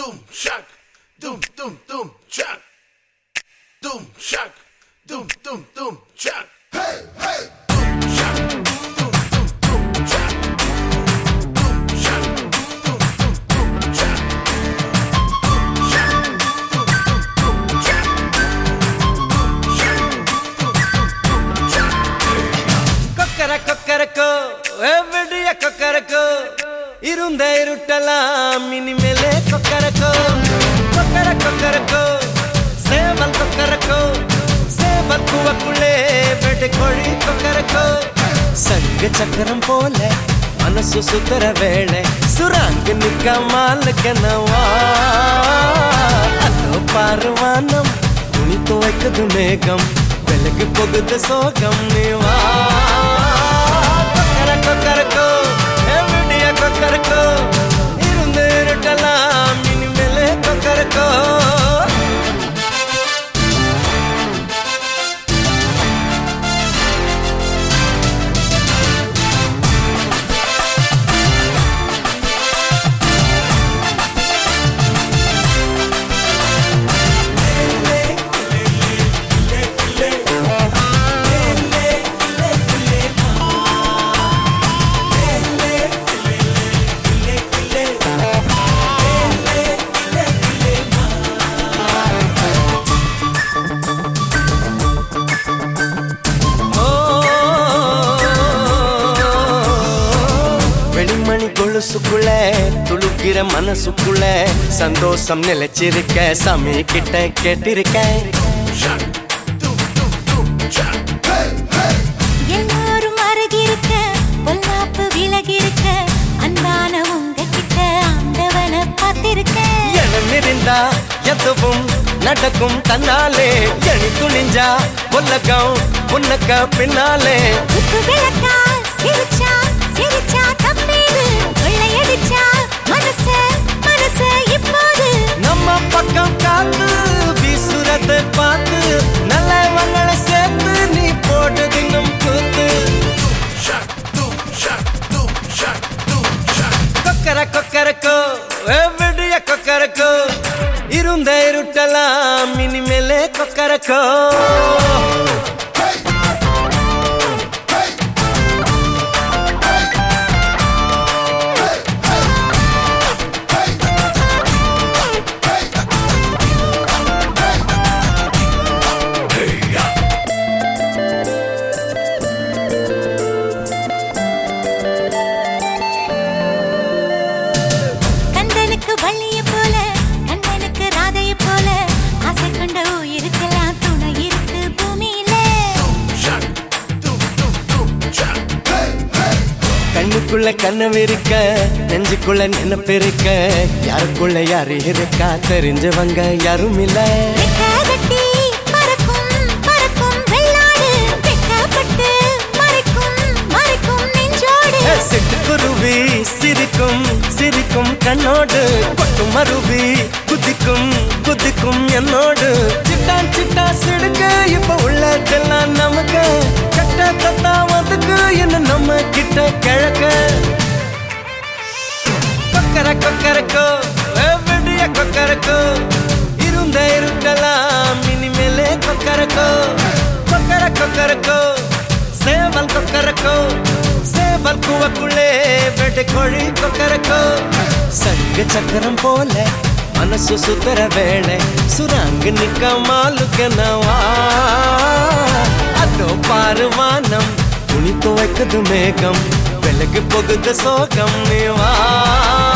Doom shock, doom doom doom shock, doom shock, doom doom doom shock. Hey hey. Doom shock, doom doom doom shock. Doom shock, doom doom doom shock. Doom shock, doom doom doom shock. Doom shock, doom doom doom shock. கொக்கர கொக்கரக்கோ எவ்வடிய கொக்கரக்கோ இருந்த இருட்டலாம் இனிமேலே கொக்கரக்கோ கொக்கர கொக்கரக்கோ சேவல் கொக்கரக்கோ சேவல் கூவக்குள்ளே வெட்டு கோழி கொக்கரக்கோ சங்கு சக்கரம் போல மனசு சுத்தர வேளை சுராங்கு நிக்க மாலுக்கனவா அதோ பாருவானம் துணி துவைக்குது மேகம் வெளுக்கு போகுது சோகம் நீ வா கொக்கர கொக்கரக்கோ எவ்வடிய கொக்கரக்கோ இருந்து இருட்டலாம் இனிமேலே கொக்கரக்கோ ஓ, வெளிமணி கொலுசுக்குள்ள துளுக்கிற மனசுக்குள்ள சந்தோஷம் நிலைச்சிருக்க சாமி கிட்ட கேட்டிருக்கேன் Shock, doom doom doom shock. Hey hey. எல்லாரும் அருகிருக்க பொல்லாப்பு விலகிருக்க அன்பான உங்ககிட்ட ஆண்டவனை பார்த்திருக்கேன் எனம் இருந்தா எதுவும் நடக்கும் தன்னாலே எணி துணிஞ்சா உலகம் உனக்க பின்னாலே உப்பு விளக்கா சிரிச்சா சிரிச்சா தப்பேது கொள்ளையடிச்சா மனச மனச இப்போது நம்ம பக்கம் காத்து வீசுறத பார்த்து நல்லவங்களை சேர்த்து நீ போட்டு தின்னும் கூத்து Shock, doom shock, doom shock, doom shock. கொக்கர கொக்கரக்கோ எவ்வடிய கொக்கரக்கோ இருந்த இருட்டலாம் இனிமேலே கொக்கரக்கோ கந்தனுக்கு வள்ளிய போல கண்ணனுக்கு ராதைய போல ஆசை கொண்ட உயிருக்கெல்லாம் துணை இருக்கு பூமியில Shock, doom doom doom shock. Hey hey. கண்ணுக்குள்ள கனவு இருக்க நெஞ்சுக்குள்ள நினைப்பு இருக்க யாருக்குள்ள யாரு இருக்கா தெரிஞ்சவங்க யாரும் இல்ல ரெக்க கட்டி பறக்கும் பறக்கும் வெள்ளாடு வெக்கப்பட்டு மறைக்கும் மறைக்கும் நெஞ்சோடு சிட்டுக்குருவி சிரிக்கும் சிரிக்கும் கண்ணோடு கொட்டு மருவி குதிக்கும் குதிக்கும் என்னோடு சிட்டான் சிட்டா சிடுக்க இப்ப உள்ளதெல்லாம் நமக்கு கட்ட தத்தா வந்துக்கு என்ன நம்ம கிட்ட கிழக்க கொக்கர கொக்கரக்கோ எவ்வடிய கொக்கரக்கோ இருந்த இருட்டலாம் இனிமேலே கொக்கரக்கோ கொக்கர கொக்கரக்கோ சேவல் கொக்கரக்கோ சேவல் கூவக்குள்ளே வெட்டு கோழி கொக்கரக்கோ சங்கு சக்கரம் போல மனசு சுத்தர வேளை சுராங்கு நிக்க மாலுக்கனவா அதோ பாரு வானம் துணி துவைக்குது மேகம் விலகு போகுது சோகம் நீ வா